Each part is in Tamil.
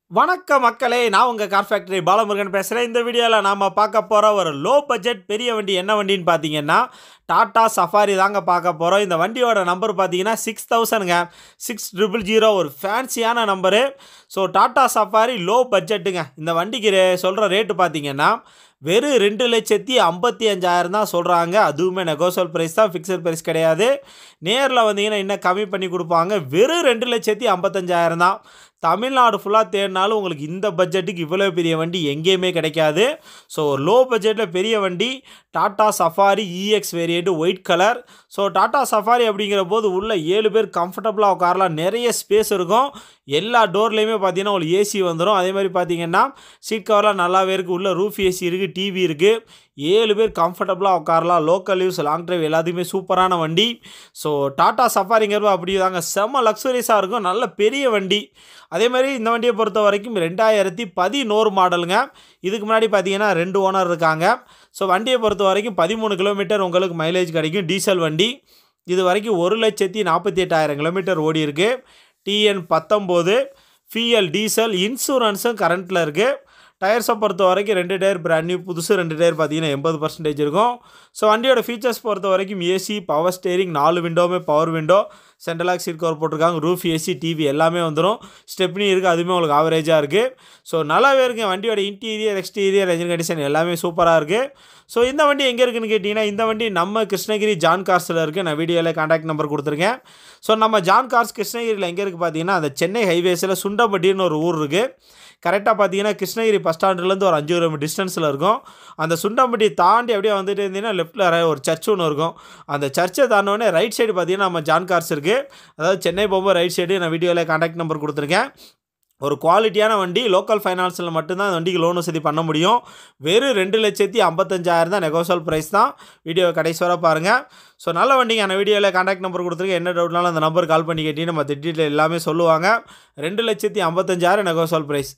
வணக்கம் மக்களே நான் உங்கள் கார் ஃபேக்டரி பாலமுருகன் பேசுகிறேன் இந்த வீடியோவில் நாம் பார்க்க போகிற ஒரு லோ பட்ஜெட் பெரிய வண்டி என்ன வண்டின்னு பார்த்தீங்கன்னா டாடா சஃபாரி தாங்க பார்க்க போகிறோம் இந்த வண்டியோட நம்பர் பார்த்தீங்கன்னா சிக்ஸ் தௌசண்ட்ங்க சிக்ஸ் ட்ரிபிள் ஜீரோ ஒரு ஃபேன்சியான number so Tata Safari low பட்ஜெட்டுங்க இந்த வண்டிக்கு ரே- சொல்கிற ரேட்டு பார்த்தீங்கன்னா வெறும் ரெண்டு லட்சத்தி ஐம்பத்தி அஞ்சாயிரம் தான் சொல்கிறாங்க அதுவுமே நெகோசியல் ப்ரைஸ் தான் ஃபிக்ஸட் ப்ரைஸ் கிடையாது நேரில் வந்தீங்கன்னா இன்னும் கம்மி பண்ணி கொடுப்பாங்க வெறும் ரெண்டு லட்சத்தி ஐம்பத்தஞ்சாயிரம் தான் தமிழ்நாடு ஃபுல்லாக தேடினாலும் உங்களுக்கு இந்த பட்ஜெட்டுக்கு இவ்வளோ பெரிய வண்டி எங்கேயுமே கிடைக்காது ஸோ லோ பட்ஜெட்டில் பெரிய வண்டி Tata Safari EX variant white colour so Tata Safari அப்படிங்கிற போது உள்ள ஏழு பேர் கம்ஃபர்டபுளாக உட்காரலாம் நிறைய ஸ்பேஸ் இருக்கும் எல்லா டோர்லேயுமே பார்த்தீங்கன்னா உங்களுக்கு ஏசி வந்துடும் அதே மாதிரி பார்த்தீங்கன்னா சீட் கவர்லாம் நல்லாவே இருக்குது உள்ள ரூஃப் ஏசி இருக்குது டிவி இருக்குது ஏழு பேர் கம்ஃபர்டபுளாக உட்காரலாம் லோக்கல் யூஸ் லாங் டிரைவ் எல்லாத்துக்குமே சூப்பரான வண்டி ஸோ டாடா சஃபாரிங்கிறது அப்படி தாங்க செம்ம லக்ஸுரியஸாக இருக்கும் நல்ல பெரிய வண்டி அதே மாதிரி இந்த வண்டியை பொறுத்த வரைக்கும் ரெண்டாயிரத்தி பதினோரு மாடலுங்க இதுக்கு முன்னாடி பார்த்தீங்கன்னா ரெண்டு ஓனர் இருக்காங்க ஸோ வண்டியை பொறுத்த வரைக்கும் பதிமூணு கிலோமீட்டர் உங்களுக்கு மைலேஜ் கிடைக்கும் டீசல் வண்டி இது வரைக்கும் ஒரு லட்சத்தி நாற்பத்தி எட்டாயிரம் கிலோமீட்டர் ஓடி இருக்கு டிஎன் பத்தொம்போது ஃபிஎல் டீசல் இன்சூரன்ஸும் கரண்ட்டில் இருக்குது டயர்ஸை பொறுத்த வரைக்கும் ரெண்டு டயர் பிராண்ட் நியூ புதுசு ரெண்டு டயர் பார்த்தீங்கன்னா எண்பது பர்சன்டேஜ் இருக்கும் ஸோ வண்டியோட ஃபீச்சர்ஸ் பொறுத்த வரைக்கும் ஏசி பவர் ஸ்டேரிங் நாலு விண்டோவுமே power window central lock seat cover போட்டிருக்காங்க ரூஃப் ஏசி டிவி எல்லாமே வந்துடும் ஸ்டெப்னி இருக்குது அதுவுமே உங்களுக்கு ஆவரேஜாக இருக்குது ஸோ நல்லாவே இருக்குங்க வண்டியோட இன்டீரியர் எக்ஸ்டீரியர் என்ஜின் கண்டிஷன் எல்லாமே சூப்பராக இருக்குது ஸோ இந்த வண்டி எங்கே இருக்குன்னு கேட்டிங்கன்னா இந்த வண்டி நம்ம கிருஷ்ணகிரி ஜான் கார்ஸில் இருக்குது நான் வீடியோவில் காண்டாக்ட் நம்பர் கொடுத்துருக்கேன் ஸோ நம்ம ஜான் கார்ஸ் கிருஷ்ணகிரியில் எங்கே இருக்குது பார்த்தீங்கன்னா அந்த சென்னை ஹைவேஸில் சுண்டப்பட்டின்னு ஒரு ஊர் இருக்குது கரெக்டாக பார்த்தீங்கன்னா கிருஷ்ணகிரி பஸ் ஸ்டாண்ட்லேருந்து ஒரு அஞ்சு கிலோமீட்டர் டிஸ்டன்ஸில் இருக்கும் அந்த சுண்டம்பட்டி தாண்டி அப்படியே வந்துட்டு இருந்தீங்கன்னா லெஃப்ட்டில் ஒரு சர்ச் ஒன்று இருக்கும் அந்த சர்ச்சை தாண்டோடனே ரைட் சைடு பார்த்தீங்கன்னா நம்ம ஜான் கார்ஸ் இருக்குது அதாவது சென்னை போகும்போது ரைட் சைடு நான் வீடியோவில் காண்டாக்ட் நம்பர் கொடுத்துருக்கேன் ஒரு குவாலிட்டியான வண்டி லோக்கல் ஃபைனான்ஸில் மட்டும்தான் அந்த வண்டிக்கு லோன் வசதி பண்ண முடியும் வெறும் ரெண்டு லட்சத்தி ஐம்பத்தஞ்சாயிரம் தான் நெகோசியல் ப்ரைஸ் தான் வீடியோ கடைசி வர பாருங்கள் ஸோ நல்ல வண்டிங்க அந்த வீடியோவில் காண்டாக்ட் நம்பர் கொடுத்துருக்கேன் என்ன டவுட்னாலும் அந்த நம்பர் கால் பண்ணி கேட்டீங்கன்னா மற்ற டீட்டெயில் எல்லாமே சொல்லுவாங்க ரெண்டு லட்சத்தி ஐம்பத்தஞ்சாயிரம் நெகோசியல் ப்ரைஸ்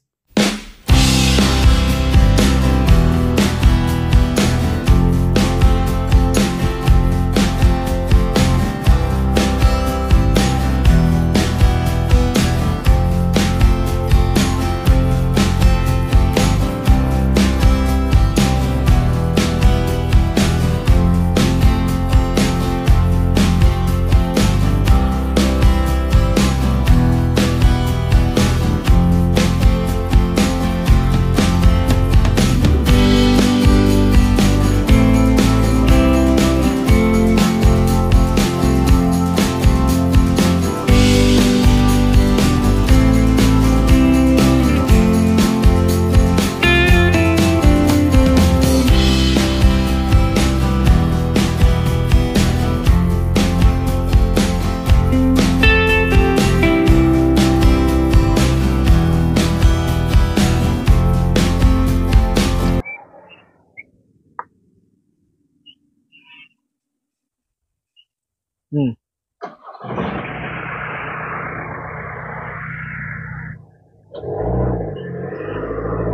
ம்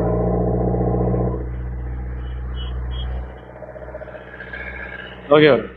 ஓகே